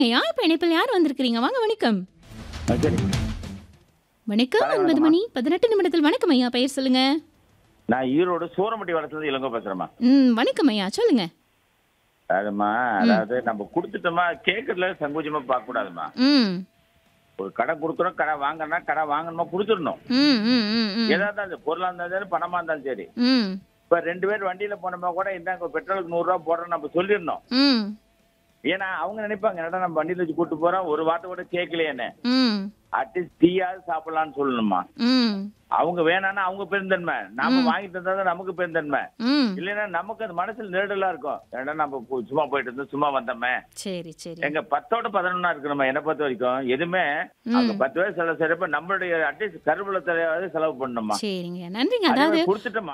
யார் இப்ப இணைப்பில் யார் வந்திருக்கிறீங்க வாங்க வணக்கம் சரி வணக்கம் வணக்கம், ஒன்பது மணி பதினெட்டு நிமிடத்தில் வணக்கம் ஐயா பெயர் சொல்லுங்க நான் ஈரோடு சூரமட்டி வடத்துல இளங்கோ பேசுறேம்மா ம் வணக்கம் ஐயா சொல்லுங்க அதுமா அதாவது நம்ம கொடுத்துட்டோமா கேட்கறதுல சங்கோச்சமா பார்க்க கூடாதுமா ம் ஒரு கடை கொடுக்குறோம் கடை வாங்கினா கடை வாங்கணுமா கொடுத்துடணும் ம் ம் ம் ம் எதா இருந்தாலும் சரி, பொருளா இருந்தாலும் சரி பணமா இருந்தாலும் சரி ம் இப்ப ரெண்டு பேர் வண்டியில போனோமா கூட இந்தாங்க பெட்ரோலுக்கு நூறு ரூபா போடுறோம் நம்ம சொல்லிடணும் ம் ஏன்னா அவங்க நினைப்பாங்க என்னடா நம்ம வண்டியில வச்சு கூட்டு போறோம் ஒரு வார்த்தை கூட கேட்கலையேன்னு ம் அட்லீஸ்ட் டீயாவது சாப்பிடலாம்னு சொல்லணுமா ம் அவங்க வேணாம்னா அவங்க பெருந்தன்மை நாம வாங்கிட்டு இருந்தா தான் நமக்கு பெருந்தன்மை ம் இல்லைன்னா நமக்கு அது மனசுல நெருடலா இருக்கும் ஏன்னா நம்ம போ- சும்மா போயிட்டு இருந்தோம் சும்மா வந்தோமே சரி சரி எங்க பத்தோட பதினொன்னா இருக்கிறோம் என்ன பொறுத்த வரைக்கும் எதுவுமே அவங்க பத்து பேர் செலவு செய்யறப்ப நம்மளுடைய அட்லீஸ்ட் கருவூலத்தையாவது செலவு பண்ணணுமா சரிங்க நன்றிங்க அதே அதாவது மாதிரி கொடுத்துட்டோமா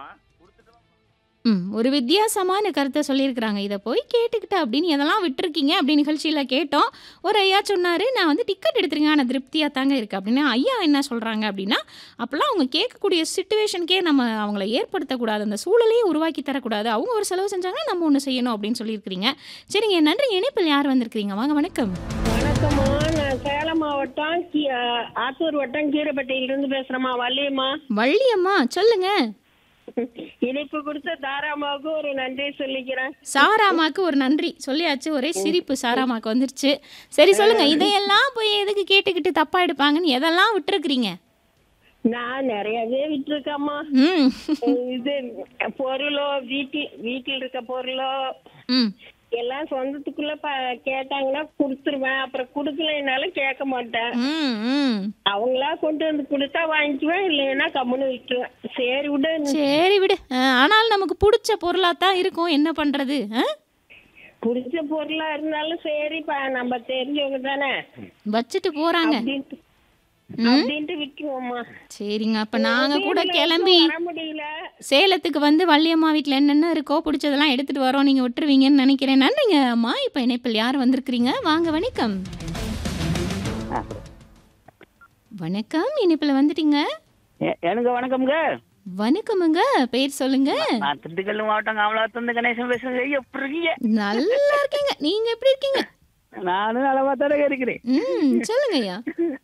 ம் ஒரு வித்தியாசமான கருத்தை சொல்லியிருக்கிறாங்க இதை போய் கேட்டுக்கிட்டு அப்படின்னு எதெல்லாம் விட்டுருக்கீங்க அப்படி நிகழ்ச்சியில் கேட்டோம் ஒரு ஐயா சொன்னார் நான் வந்து டிக்கெட் எடுத்துருங்க ஆனால் திருப்தியாக தாங்க இருக்குது அப்படின்னு ஐயா என்ன சொல்கிறாங்க அப்படின்னா அப்போல்லாம் அவங்க கேட்கக்கூடிய சுச்சுவேஷனுக்கே நம்ம அவங்கள ஏற்படுத்தக்கூடாது அந்த சூழலையே உருவாக்கி தரக்கூடாது அவங்க ஒரு செலவு செஞ்சாங்கன்னா நம்ம ஒன்று செய்யணும் அப்படின்னு சொல்லியிருக்கிறீங்க சரிங்க நன்றி இணைப்பில் யார் வந்திருக்கிறீங்க வாங்க வணக்கம் வணக்கம்மா நான் சேலம் மாவட்டம் கீ- ஆத்தூர் வட்டம் கீரப்பட்டியிலிருந்து பேசுறேம்மா வள்ளியம்மா வள்ளியம்மா சொல்லுங்க இனிப்பு கொடுத்த தாராமாவுக்கு ஒரு நன்றி சொல்லிக்கிறேன் சாராமாக்கு ஒரு நன்றி சொல்லியாச்சு ஒரே சிரிப்பு சாராமாக்கு வந்துருச்சு சரி சொல்லுங்க இதையெல்லாம் போய் எதுக்கு கேட்டுக்கிட்டு தப்பா எடுப்பாங்கன்னு எதெல்லாம் விட்டுருக்கிறீங்க நான் நிறையவே விட்டுருக்கேம்மா ம் இது பொருளோ வீட்டில் வீட்டில் இருக்க பொருளோ ம் எல்லாம் சொந்தத்துக்குள்ள ப கேட்டாங்கன்னா கொடுத்துருவேன் அப்புறம் கொடுக்கலைனாலும் கேட்க மாட்டேன் ம் ம் அவங்களா கொண்டு வந்து கொடுத்தா வாங்கிக்குவேன் இல்லைன்னா கம்முன்னு விட்டுருவேன் சரி விடு சரி விடு அஹ், ஆனாலும் நமக்கு பிடிச்ச பொருளா தான் இருக்கும் என்ன பண்றது அஹ்? பிடிச்ச பொருளா இருந்தாலும் சரிப்பா நம்ம தெரிஞ்சவங்க தானே வச்சுட்டு போறாங்க அப்படின்ட்டு அப்படின்ட்டு விட்டுருவோம்மா சரிங்க அப்ப நாங்க கூட கிளம்பி வர முடியல சேலத்துக்கு வந்து வள்ளியம்மா வீட்டில் என்னென்ன இருக்கோ பிடிச்சதெல்லாம் எடுத்துட்டு வரோம் நீங்க விட்டுருவீங்கன்னு நினைக்கிறேன் நன்றிங்க அம்மா இப்போ இணைப்பில் யார் வந்திருக்கிறீங்க வாங்க வணக்கம் வணக்கம் இணைப்பில் வந்துட்டீங்க எ- எனக்கு வணக்கம்ங்க வணக்கமுங்க பேர் சொல்லுங்க நான் திண்டுக்கல் மாவட்டம் காமலாத்திலிருந்து கணேசன் பேசுறேன் எப்படி இருக்கீங்க நல்லா இருக்கீங்க நீங்க எப்படி இருக்கீங்க நானும் நலமா தானே இருக்கிறேன் ம் சொல்லுங்க ஐயா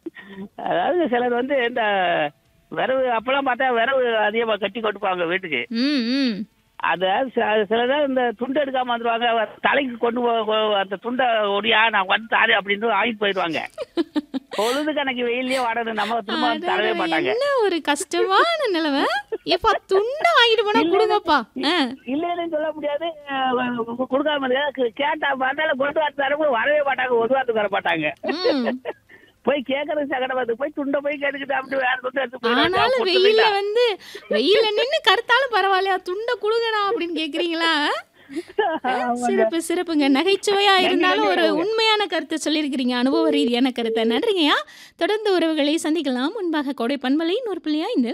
அதாவது சிலர் வந்து இந்த விரவு அப்பெல்லாம் பார்த்தா விரவு அதிகமா கட்டி கொட்டுப்பாங்க வீட்டுக்கு ம் ம் அது ச- சிலர் இந்த துண்டு எடுக்காம வந்துருவாங்க அவர் தலைக்கு கொண்டு போ- போ- அந்த துண்டை ஒடியா நான் வந்து தாரு அப்படின்னு வாங்கிட்டு போயிடுவாங்க பொழுது கணக்கு வெயிலே வாடணும் நம்ம திரும்ப வந்து தரவே அடடா, மாட்டாங்க என்ன ஒரு கஷ்டமான நிலைமை எப்பா துண்டை வாங்கிட்டு போனா கொடுங்கப்பா ஆ. இல்லைன்னு சொல்ல முடியாது அஹ் கொடுக்காம இருக்கு. கேட்டா பார்த்தாலும் கொண்டு வர தரவும் வரவே மாட்டாங்க ஒரு வாரத்துக்கு வர மாட்டாங்க ம். போய் கேட்கறது சகடம் வந்து போய் துண்டை போய் கேட்டுக்கிட்டு அப்படி வேற துண்டு எடுத்து போயிடுவாங்க. ஆனாலும் கொடுத்து வெயில்ல போயிட்டா. வந்து வெயில்ல நின்னு கருத்தாலும் பரவாயில்லையா துண்டை கொடுங்கடா அப்படின்னு கேக்குறீங்களா சிறப்பு சிறப்புங்க நகைச்சுவையா இருந்தாலும் ஒரு உண்மையான கருத்தை சொல்லியிருக்கிறீங்க அனுபவ ரீதியான கருத்தை நன்றிங்கய்யா தொடர்ந்து உறவுகளை சந்திக்கலாம் முன்பாக கோடை பண்பலை நூறு புள்ளியா இந்த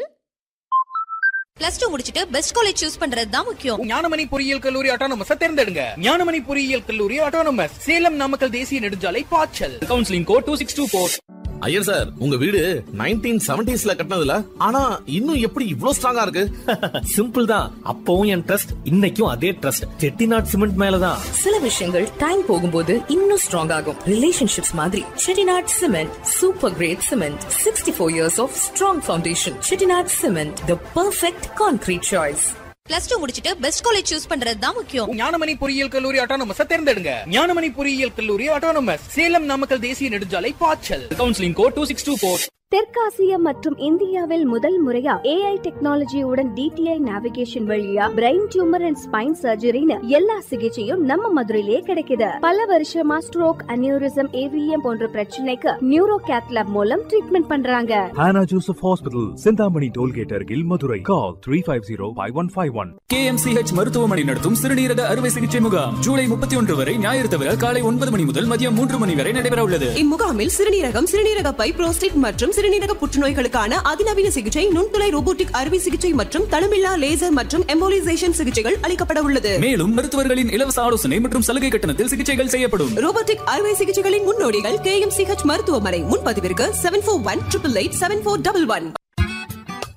பிளஸ் டூ முடிச்சிட்டு பெஸ்ட் காலேஜ் சூஸ் பண்றது தான் முக்கியம் ஞானமணி பொறியியல் கல்லூரி ஆட்டோனமஸ் தேர்ந்தெடுங்க ஞானமணி பொறியியல் கல்லூரி ஆட்டோனமஸ் சேலம் நாமக்கல் தேசிய நெடுஞ்சாலை பாய்ச்சல் counselling code two six two four Iyer sir உங்க வீடு நைன்டீன் செவன்டிஸ்ல கட்டினதுல ஆனா இன்னும் எப்படி இவ்ளோ ஸ்ட்ராங்கா இருக்கு சிம்பிள் தான் அப்பவும் என் ட்ரஸ்ட் இன்னைக்கும் அதே ட்ரஸ்ட் செட்டிநாட் சிமெண்ட் மேலதான் சில விஷயங்கள் டைம் போகும்போது இன்னும் ஸ்ட்ராங் ஆகும் ரிலேஷன்ஷிப்ஸ் மாதிரி Chettinad cement super great cement sixty four years of strong foundation Chettinad cement the perfect concrete choice plus two முடிச்சிட்டு பெஸ்ட் காலேஜ் சூஸ் பண்றது தான் முக்கியம் ஞானமணி பொறியியல் கல்லூரி ஆட்டோனமஸ் தேர்ந்தெடுங்க ஞானமணி பொறியியல் கல்லூரி ஆட்டோனமஸ் சேலம் நாமக்கல் தேசிய நெடுஞ்சாலை பாய்ச்சல் counselling code two six two four தெற்காசியா மற்றும் இந்தியாவில் முதல் முறையா ஏஐ டெக்னாலஜியுடன் டிடிஐ நேவிகேஷன் வழியா பிரெயின் டியூமர் அண்ட் ஸ்பைன் சர்ஜரின்னு எல்லா சிகிச்சையும் நம்ம மதுரையிலேயே கிடைக்குது பல வருஷமா ஸ்ட்ரோக் அனியூரிசம் ஏவிஎம் போன்ற பிரச்சனைக்கு நியூரோ கேத்லாப் மூலம் ட்ரீட்மெண்ட் பண்றாங்க Hannah Joseph Hospital, Sindhamani Tollgate Argil, Madurai. Call 350-5151. KMCH மருத்துவமனை நடத்தும் சிறுநீரக அறுவை சிகிச்சை முகாம் ஜூலை முப்பத்தி ஒன்று வரை ஞாயிறு தவிர காலை ஒன்பது மணி முதல் மதியம் மூன்று மணி வரை நடைபெற உள்ளது இம்முகாமில் சிறுநீரகம் சிறுநீரக பை புரோஸ்டேட் மற்றும் சிறுநீரக புற்றுநோய்களுக்கான அதிநவீன சிகிச்சை நுண்துளை ரோபோட்டிக் அறுவை சிகிச்சை மற்றும் தளமில்லா லேசர் மற்றும் எம்போலிசேஷன் சிகிச்சைகள் அளிக்கப்பட உள்ளது மேலும் மருத்துவர்களின் இலவச ஆலோசனை மற்றும் சலுகை கட்டணத்தில் சிகிச்சைகள் செய்யப்படும் ரோபோட்டிக் அறுவை சிகிச்சைகளின் முன்னோடிகள் கேஎம்சிஹெச் மருத்துவமனை முன்பதிவிற்கு seven four one triple eight seven four double one